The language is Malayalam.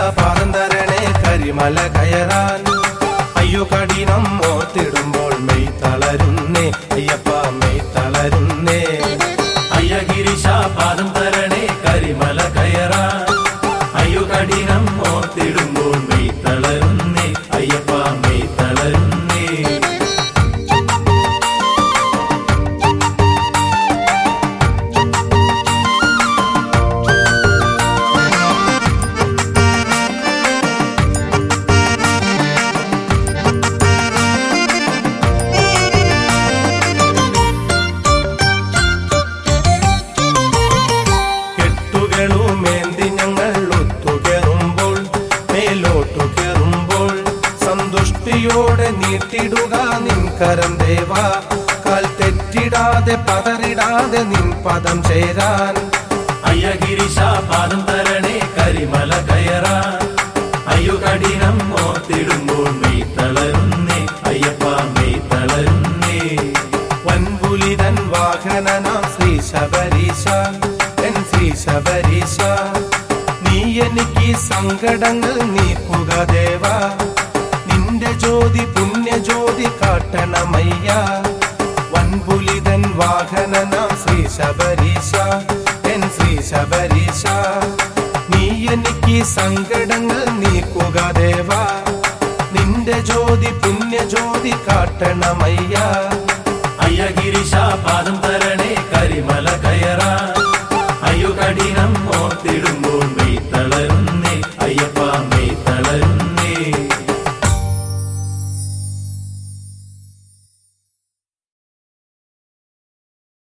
പാദം തരണേ കരിമല കയറാൻ അയ്യോ കഠിനം ഓർത്തിടുമ്പോൾ മെയ് തളരുന്നേ അയ്യപ്പ മെയ് തളരുന്നേ അയ്യഗിരിശ പാദം തരണേ കരിമല കയറാൻ അയ്യോ കഠിനം ഓർത്തിടുമ്പോൾ മെയ് തളരുന്നേ അയ്യപ്പ മെയ് തളരുന്നേ കെട്ടുകളുമേന്തി ഞങ്ങൾ ഒത്തുകയറുമ്പോൾ മേലോട്ടു കയറുമ്പോൾ സന്തുഷ്ടിയോടെ നീട്ടിടുക നിൻ കരം ദേവ കാൽ തെറ്റിടാതെ പതറിടാതെ നിൻ പദം ചേരാൻ അയ്യഗിരിശ പാദം തരണേ കരിമല കയറാൻ അയ്യോ കഠിനം ഓർത്തിടുമ്പോൾ മെയ് തളരുന്നേ അയ്യപ്പ മെയ് തളരുന്നേ വൻപുലിതൻ വാഹനനാം ശ്രീ ശബരീശ എൻ ശ്രീ ശബരീശ നീ എനിക്ക് സങ്കടങ്ങൾ നീക്കുക ദേവ നിന്റെ ജ്യോതി പുണ്യജ്യോതി കാട്ടണമയ്യ വൻപുലിതൻ വാഹനനാം ശ്രീ ശബരീശ എൻ ശ്രീ ശബരീശ നീ എനിക്ക് സങ്കടങ്ങൾ നീക്കുക ദേവ നിന്റെ ജ്യോതി പുണ്യജ്യോതി കാട്ടണമയ്യ അയ്യഗിരിശ പാദം തരണേ കരിമല കയറാൻ അയ്യോ കഠിനം ഓർത്തിടുമ്പോൾ മെയ് തളരുന്നേ